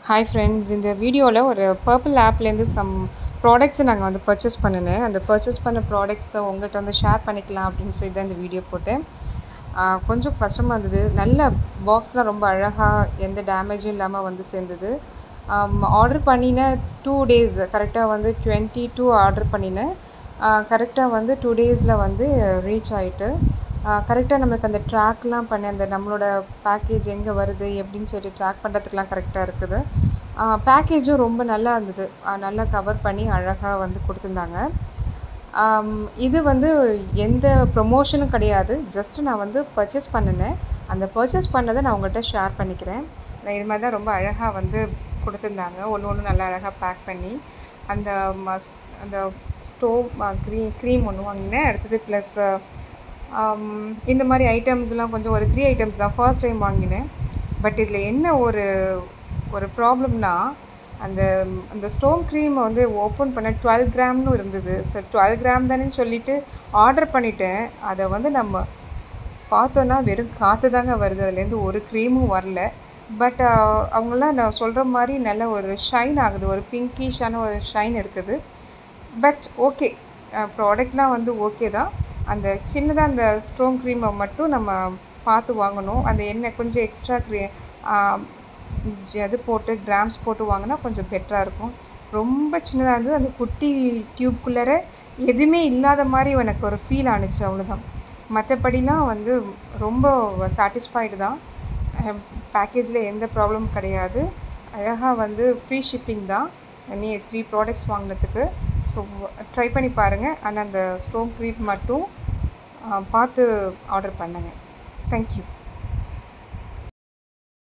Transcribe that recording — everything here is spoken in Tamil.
ஹாய் ஃப்ரெண்ட்ஸ் இந்த வீடியோவில் ஒரு பர்பிள் ஆப்லேருந்து சம் ப்ராடக்ட்ஸை நாங்கள் வந்து பர்ச்சேஸ் பண்ணினேன் அந்த பர்ச்சேஸ் பண்ண ப்ராடக்ட்ஸை உங்கள்கிட்ட வந்து ஷேர் பண்ணிக்கலாம் அப்படின்னு சொல்லி தான் இந்த வீடியோ போட்டேன் ஆஹ் கொஞ்சம் கஷ்டமாக இருந்தது நல்ல பாக்ஸ்லாம் ரொம்ப அழகாக எந்த டேமேஜும் இல்லாமல் வந்து சேர்ந்தது ஆர்டர் பண்ணின டூ டேஸ் கரெக்டாக வந்து டுவெண்ட்டி டூ ஆர்டர் பண்ணினேன் கரெக்டாக வந்து டூ டேஸில் வந்து ரீச் ஆகிட்டு கரெக்டாக நம்மளுக்கு அந்த ட்ராக்லாம் பண்ணி அந்த நம்மளோட பேக்கேஜ் எங்கே வருது எப்படின்னு சொல்லிட்டு ட்ராக் பண்ணுறதுக்குலாம் கரெக்டாக இருக்குது பேக்கேஜும் ரொம்ப நல்லா இருந்தது ஆஹ் நல்லா கவர் பண்ணி அழகாக வந்து கொடுத்துருந்தாங்க ஆம், இது வந்து எந்த ப்ரொமோஷனும் கிடையாது ஜஸ்ட் நான் வந்து பர்ச்சேஸ் பண்ணினேன் அந்த பர்ச்சேஸ் பண்ணதை நான் உங்கள்கிட்ட ஷேர் பண்ணிக்கிறேன் நான் இது மாதிரி தான் ரொம்ப அழகாக வந்து கொடுத்துருந்தாங்க ஒன்று ஒன்று நல்லா அழகாக பேக் பண்ணி அந்த மஸ் அந்த ஸ்டோவ் க்ரீ க்ரீம் ஒன்று வாங்கினேன் அடுத்தது ப்ளஸ் இந்த மாதிரி ஐட்டம்ஸ்லாம் கொஞ்சம் ஒரு த்ரீ ஐட்டம்ஸ் தான் ஃபர்ஸ்ட் டைம் வாங்கினேன் பட் இதில் என்ன ஒரு ஒரு ப்ராப்ளம்னா அந்த அந்த ஸ்டோன் க்ரீம் வந்து ஓப்பன் பண்ண டுவெல் கிராம்னு இருந்தது ஸோ டுவெல் கிராம் தானேன்னு சொல்லிட்டு ஆர்டர் பண்ணிட்டேன் அதை வந்து நம்ம பார்த்தோன்னா வெறும் காற்று தாங்க வருது அதுலேருந்து ஒரு க்ரீமும் வரல பட் அவங்களாம் நான் சொல்கிற மாதிரி நல்ல ஒரு ஷைன் ஆகுது ஒரு பிங்கிஷான ஒரு ஷைன் இருக்குது பட் ஓகே ப்ராடக்ட்லாம் வந்து ஓகே தான் அந்த சின்னதாக அந்த ஸ்ட்ரோங் க்ரீமை மட்டும் நம்ம பார்த்து வாங்கணும் அந்த எண்ணெய் கொஞ்சம் எக்ஸ்ட்ரா க்ரீ அது போட்டு கிராம்ஸ் போட்டு வாங்கினா கொஞ்சம் பெட்டராக இருக்கும் ரொம்ப சின்னதாக இருந்தது அந்த குட்டி டியூப்குள்ளார எதுவுமே இல்லாத மாதிரி எனக்கு ஒரு ஃபீல் ஆணுச்சு அவ்வளோதான் மற்றபடிலாம் வந்து ரொம்ப சாட்டிஸ்ஃபைடு தான் பேக்கேஜில் எந்த ப்ராப்ளமும் கிடையாது அழகாக வந்து ஃப்ரீ ஷிப்பிங் தான் நீ த்ரீ ப்ராடக்ட்ஸ் வாங்கினதுக்கு ஸோ ட்ரை பண்ணி பாருங்கள் ஆனால் அந்த ஸ்டோன் க்ரீம் மட்டும் ஆ, பார்த்து ஆர்டர் பண்ணுங்கள் தேங்க்யூ